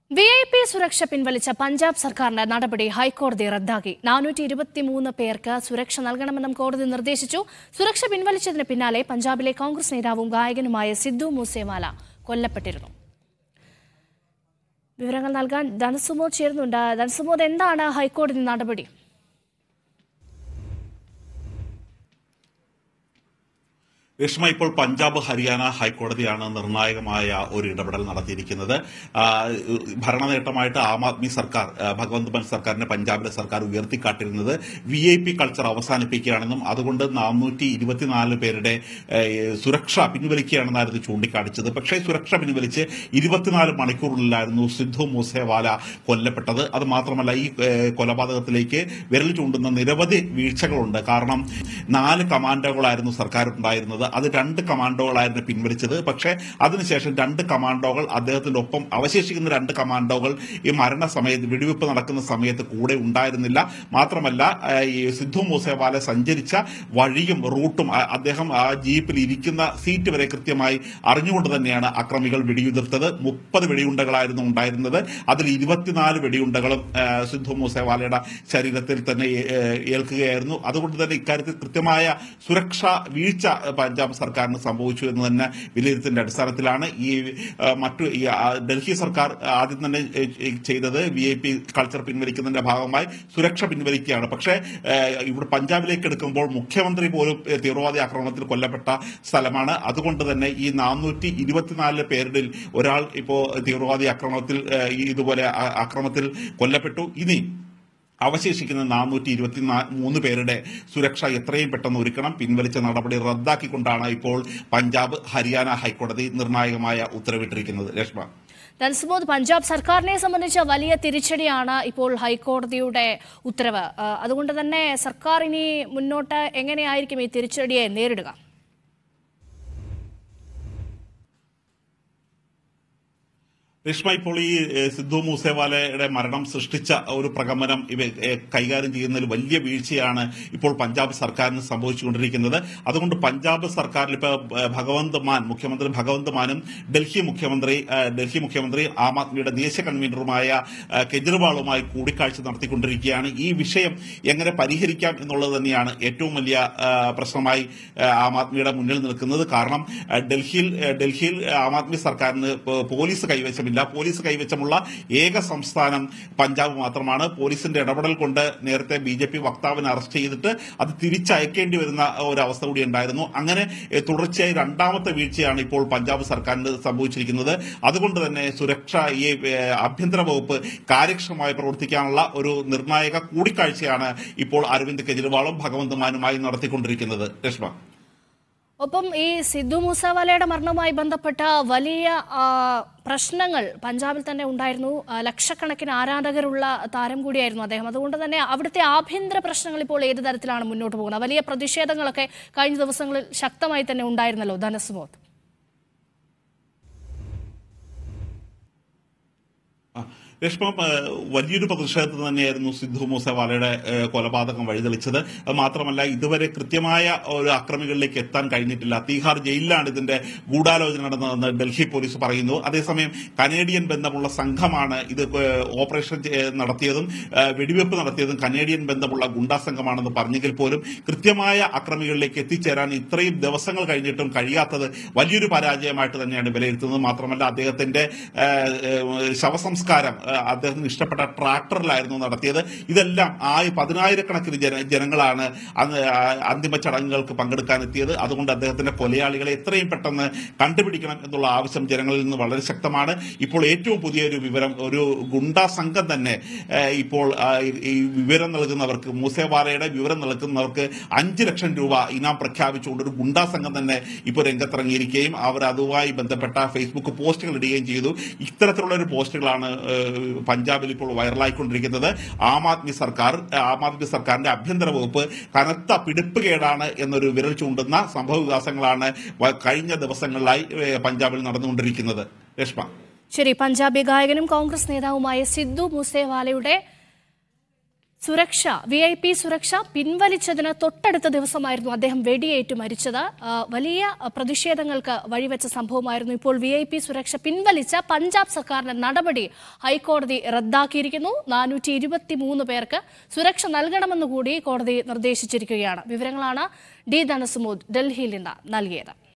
V I P സുരക്ഷ പിൻവലിച്ച പഞ്ചാബ് സർക്കാരിന്റെ നടപടി ഹൈക്കോടതി റദ്ദാക്കി നാനൂറ്റി ഇരുപത്തിമൂന്ന് പേർക്ക് സുരക്ഷ നൽകണമെന്നും കോടതി നിർദ്ദേശിച്ചു സുരക്ഷ പിൻവലിച്ചതിന് പിന്നാലെ പഞ്ചാബിലെ കോൺഗ്രസ് നേതാവും ഗായകനുമായ സിദ്ധു മൂസേവാല കൊല്ലപ്പെട്ടിരുന്നു വിവരങ്ങൾ നൽകാൻ ധനസുമോദ് ചേരുന്നുണ്ട് ധനസുമോദ് എന്താണ് ഹൈക്കോടതി നടപടി രേഷ്മ ഇപ്പോൾ പഞ്ചാബ് ഹരിയാന ഹൈക്കോടതിയാണ് നിർണായകമായ ഒരു ഇടപെടൽ നടത്തിയിരിക്കുന്നത് ആ, ഭരണ നേട്ടമായിട്ട് ആം ആദ്മി സർക്കാർ ആ, ഭഗവന്ത് മാൻ സർക്കാരിനെ പഞ്ചാബിലെ സർക്കാർ ഉയർത്തിക്കാട്ടിരുന്നത് വി ഐ പി കൾച്ചർ അവസാനിപ്പിക്കുകയാണെന്നും അതുകൊണ്ട് നാനൂറ്റി ഇരുപത്തിനാല് പേരുടെ ഏ, സുരക്ഷ പിൻവലിക്കുകയാണെന്നായിരുന്നു ചൂണ്ടിക്കാണിച്ചത് പക്ഷേ സുരക്ഷ പിൻവലിച്ച് ഇരുപത്തിനാല് മണിക്കൂറിലായിരുന്നു സിദ്ധു മൂസേവാല കൊല്ലപ്പെട്ടത് അത് മാത്രമല്ല ഈ ഏ, കൊലപാതകത്തിലേക്ക് വിരൽ ചൂണ്ടുന്ന നിരവധി വീഴ്ചകളുണ്ട് കാരണം നാല് കമാൻഡോകളായിരുന്നു സർക്കാർ ഉണ്ടായിരുന്നത് അത് രണ്ട് കമാൻഡോകളായിരുന്നു പിൻവലിച്ചത് പക്ഷേ അതിനുശേഷം രണ്ട് കമാൻഡോകൾ അദ്ദേഹത്തിന്റെ ഒപ്പം അവശേഷിക്കുന്ന രണ്ട് കമാൻഡോകൾ ഈ മരണ സമയത്ത് വെടിവെപ്പ് നടക്കുന്ന സമയത്ത് കൂടെ ഉണ്ടായിരുന്നില്ല മാത്രമല്ല ആ, ഈ സിദ്ധു മൂസേവാല സഞ്ചരിച്ച വഴിയും റൂട്ടും ആ, അദ്ദേഹം ആ ജീപ്പിൽ ഇരിക്കുന്ന സീറ്റ് വരെ കൃത്യമായി അറിഞ്ഞുകൊണ്ട് തന്നെയാണ് അക്രമികൾ വെടിയുതിർത്തത് മുപ്പത് വെടിയുണ്ടകളായിരുന്നു ഉണ്ടായിരുന്നത് അതിൽ ഇരുപത്തിനാല് വെടിയുണ്ടകളും ആ, സിദ്ധു മൂസേവാലയുടെ ശരീരത്തിൽ തന്നെ ഏ, ഏൽക്കുകയായിരുന്നു അതുകൊണ്ട് തന്നെ ഇക്കാര്യത്തിൽ കൃത്യമായ സുരക്ഷാ വീഴ്ച പഞ്ചാബ് സർക്കാരിന് സംഭവിച്ചു എന്ന് തന്നെ വിലയിരുത്തിന്റെ അടിസ്ഥാനത്തിലാണ് ഈ ആ, മറ്റു ഈ ആ, ഡൽഹി സർക്കാർ ആദ്യം തന്നെ ഏ, ഏ, ചെയ്തത് വി ഐ പി കൾച്ചർ പിൻവലിക്കുന്നതിന്റെ ഭാഗമായി സുരക്ഷ പിൻവലിക്കുകയാണ് പക്ഷേ ഏ, ഇവിടെ പഞ്ചാബിലേക്ക് എടുക്കുമ്പോൾ മുഖ്യമന്ത്രി പോലും ഏ, തീവ്രവാദി ആക്രമണത്തിൽ കൊല്ലപ്പെട്ട സ്ഥലമാണ് അതുകൊണ്ട് തന്നെ ഈ നാനൂറ്റി ഇരുപത്തിനാല് പേരിൽ ഒരാൾ ഇപ്പോ തീവ്രവാദി ആക്രമണത്തിൽ ഏ, ഈ ഇതുപോലെ ആ- ആക്രമണത്തിൽ കൊല്ലപ്പെട്ടു ഇനി അവശേഷിക്കുന്ന നാനൂറ്റി ഇരുപത്തി മൂന്ന് പേരുടെ സുരക്ഷ എത്രയും പെട്ടെന്ന് ഒരുക്കണം പിൻവലിച്ച നടപടി റദ്ദാക്കിക്കൊണ്ടാണ് ഇപ്പോൾ പഞ്ചാബ് ഹരിയാന ഹൈക്കോടതി നിർണായകമായ ഉത്തരവിട്ടിരിക്കുന്നത് രശ്മ ധനസുമോദ് പഞ്ചാബ് സർക്കാരിനെ സംബന്ധിച്ച വലിയ തിരിച്ചടിയാണ് ഇപ്പോൾ ഹൈക്കോടതിയുടെ ഉത്തരവ് ആ, അതുകൊണ്ട് തന്നെ സർക്കാർ ഇനി മുന്നോട്ട് എങ്ങനെയായിരിക്കും ഈ തിരിച്ചടിയെ നേരിടുക രശ്മ ഇപ്പോൾ ഈ ഏ, സിദ്ധു മൂസേവാലയുടെ മരണം സൃഷ്ടിച്ച ഒരു പ്രകമ്പനം ഇവ ഏ, കൈകാര്യം ചെയ്യുന്നതിൽ വലിയ വീഴ്ചയാണ് ഇപ്പോൾ പഞ്ചാബ് സർക്കാരിന് സംഭവിച്ചുകൊണ്ടിരിക്കുന്നത് അതുകൊണ്ട് പഞ്ചാബ് സർക്കാരിൽ ഇപ്പോൾ ഏ, ഭഗവന്ത് മാൻ മുഖ്യമന്ത്രി ഭഗവന്ത് മാനും ഡൽഹി മുഖ്യമന്ത്രി ഏ, ഡൽഹി മുഖ്യമന്ത്രി ആം ആദ്മിയുടെ ദേശീയ കൺവീനറുമായ ഏ, കെജ്രിവാളുമായി കൂടിക്കാഴ്ച നടത്തിക്കൊണ്ടിരിക്കുകയാണ് ഈ വിഷയം എങ്ങനെ പരിഹരിക്കാം എന്നുള്ളത് തന്നെയാണ് ഏറ്റവും വലിയ ഏ, പ്രശ്നമായി ഏ, ആം ആദ്മിയുടെ മുന്നിൽ നിൽക്കുന്നത് കാരണം ഏ, ഡൽഹിയിൽ ഏ, ഡൽഹിയിൽ ആം ആദ്മി സർക്കാരിന് പോ- പോലീസ് കൈവശമില്ല പോലീസ് കൈവശമുള്ള ഏക സംസ്ഥാനം പഞ്ചാബ് മാത്രമാണ് പോലീസിന്റെ ഇടപെടൽ കൊണ്ട് നേരത്തെ ബി ജെ പി വക്താവിനെ അറസ്റ്റ് ചെയ്തിട്ട് അത് തിരിച്ചയക്കേണ്ടി വരുന്ന ഒരു അവസ്ഥ കൂടി ഉണ്ടായിരുന്നു അങ്ങനെ ഏ, തുടർച്ചയായി രണ്ടാമത്തെ വീഴ്ചയാണ് ഇപ്പോൾ പഞ്ചാബ് സർക്കാരിന് സംഭവിച്ചിരിക്കുന്നത് അതുകൊണ്ട് തന്നെ സുരക്ഷ ഈ ഏ, ആഭ്യന്തര വകുപ്പ് കാര്യക്ഷമമായി പ്രവർത്തിക്കാനുള്ള ഒരു നിർണായക കൂടിക്കാഴ്ചയാണ് ഇപ്പോൾ അരവിന്ദ് കെജ്രിവാളും ഭഗവന്ത് മാനുമായി നടത്തിക്കൊണ്ടിരിക്കുന്നത് രശ്മ ഒപ്പം ഈ സിദ്ധു മൂസവാലയുടെ മരണവുമായി ബന്ധപ്പെട്ട വലിയ ആ, പ്രശ്നങ്ങൾ പഞ്ചാബിൽ തന്നെ ഉണ്ടായിരുന്നു ആ, ലക്ഷക്കണക്കിന് ആരാധകരുള്ള താരം കൂടിയായിരുന്നു അദ്ദേഹം അതുകൊണ്ട് തന്നെ അവിടുത്തെ ആഭ്യന്തര പ്രശ്നങ്ങൾ ഇപ്പോൾ ഏത് തരത്തിലാണ് മുന്നോട്ട് പോകുന്നത് വലിയ പ്രതിഷേധങ്ങളൊക്കെ കഴിഞ്ഞ ദിവസങ്ങളിൽ ശക്തമായി തന്നെ ഉണ്ടായിരുന്നല്ലോ ധനസുമോത്ത് ആ, രശ്മ ഏ, വലിയൊരു പ്രതിഷേധത്തിൽ തന്നെയായിരുന്നു സിദ്ധു മൂസവാലയുടെ ഏ, കൊലപാതകം വഴിതെളിച്ചത് അത് മാത്രമല്ല ഇതുവരെ കൃത്യമായ ഒരു അക്രമികളിലേക്ക് എത്താൻ കഴിഞ്ഞിട്ടില്ല തീഹാർ ജയിലിലാണ് ഇതിന്റെ ഗൂഢാലോചന നടന്നതെന്ന് ഡൽഹി പോലീസ് പറയുന്നു അതേസമയം കനേഡിയൻ ബന്ധമുള്ള സംഘമാണ് ഇത് ഏ, ഓപ്പറേഷൻ ചെ- നടത്തിയതും ഏ, വെടിവെപ്പ് നടത്തിയതും കനേഡിയൻ ബന്ധമുള്ള ഗുണ്ടാ സംഘമാണെന്ന് പറഞ്ഞെങ്കിൽ പോലും കൃത്യമായ അക്രമികളിലേക്ക് എത്തിച്ചേരാൻ ഇത്രയും ദിവസങ്ങൾ കഴിഞ്ഞിട്ടും കഴിയാത്തത് വലിയൊരു പരാജയമായിട്ട് തന്നെയാണ് വിലയിരുത്തുന്നത് മാത്രമല്ല അദ്ദേഹത്തിന്റെ ഏ, ഏ, ശവസംസ്കാരം ഏ, അദ്ദേഹത്തിന് ഇഷ്ടപ്പെട്ട ട്രാക്ടറിലായിരുന്നു നടത്തിയത് ഇതെല്ലാം ആ പതിനായിരക്കണക്കിന് ജന ജനങ്ങളാണ് അന്ന് ആ അന്തിമ ചടങ്ങുകൾക്ക് പങ്കെടുക്കാൻ എത്തിയത് അതുകൊണ്ട് അദ്ദേഹത്തിന്റെ കൊലയാളികളെ എത്രയും പെട്ടെന്ന് കണ്ടുപിടിക്കണം എന്നുള്ള ആവശ്യം ജനങ്ങളിൽ നിന്ന് വളരെ ശക്തമാണ് ഇപ്പോൾ ഏറ്റവും പുതിയൊരു വിവരം ഒരു ഗുണ്ടാ സംഘം തന്നെ ഏ, ഇപ്പോൾ ആ, ഈ- ഈ വിവരം നൽകുന്നവർക്ക് മൂസേവാലയുടെ വിവരം നൽകുന്നവർക്ക് അഞ്ച് ലക്ഷം രൂപ ഇനാം പ്രഖ്യാപിച്ചുകൊണ്ട് ഒരു ഗുണ്ടാ സംഘം തന്നെ ഇപ്പോൾ രംഗത്തിറങ്ങിയിരിക്കുകയും അവർ അതുമായി ബന്ധപ്പെട്ട ഫേസ്ബുക്ക് പോസ്റ്റുകൾ ഇടുകയും ചെയ്തു ഇത്തരത്തിലുള്ള ഒരു പോസ്റ്റുകളാണ് ഏഹ്, പഞ്ചാബിൽ ഇപ്പോൾ വൈറലായിക്കൊണ്ടിരിക്കുന്നത് ആം ആദ്മി സർക്കാർ ആം ആദ്മി സർക്കാരിന്റെ ആഭ്യന്തര വകുപ്പ് കനത്ത പിടിപ്പുകേടാണ് എന്നൊരു വിരൽ ചൂണ്ടുന്ന സംഭവ വികാസങ്ങളാണ് വ- കഴിഞ്ഞ ദിവസങ്ങളിലായി ഏഹ്, പഞ്ചാബിൽ നടന്നുകൊണ്ടിരിക്കുന്നത് രശ്മ ശരി പഞ്ചാബി ഗായകനും കോൺഗ്രസ് നേതാവുമായ സിദ്ധു മൂസേവാലയുടെ സുരക്ഷ വി ഐ പി സുരക്ഷ പിൻവലിച്ചതിന് തൊട്ടടുത്ത ദിവസമായിരുന്നു അദ്ദേഹം വെടിയേറ്റ് മരിച്ചത് ആ, വലിയ പ്രതിഷേധങ്ങൾക്ക് വഴിവെച്ച സംഭവമായിരുന്നു ഇപ്പോൾ വി ഐ പി സുരക്ഷ പിൻവലിച്ച പഞ്ചാബ് സർക്കാരിന്റെ നടപടി ഹൈക്കോടതി റദ്ദാക്കിയിരിക്കുന്നു നാനൂറ്റി ഇരുപത്തി മൂന്ന് പേർക്ക് സുരക്ഷ നൽകണമെന്ന് കൂടി കോടതി നിർദ്ദേശിച്ചിരിക്കുകയാണ് വിവരങ്ങളാണ് ഡി ധനസുമോദ് ഡൽഹിയിൽ നിന്ന് നൽകിയത്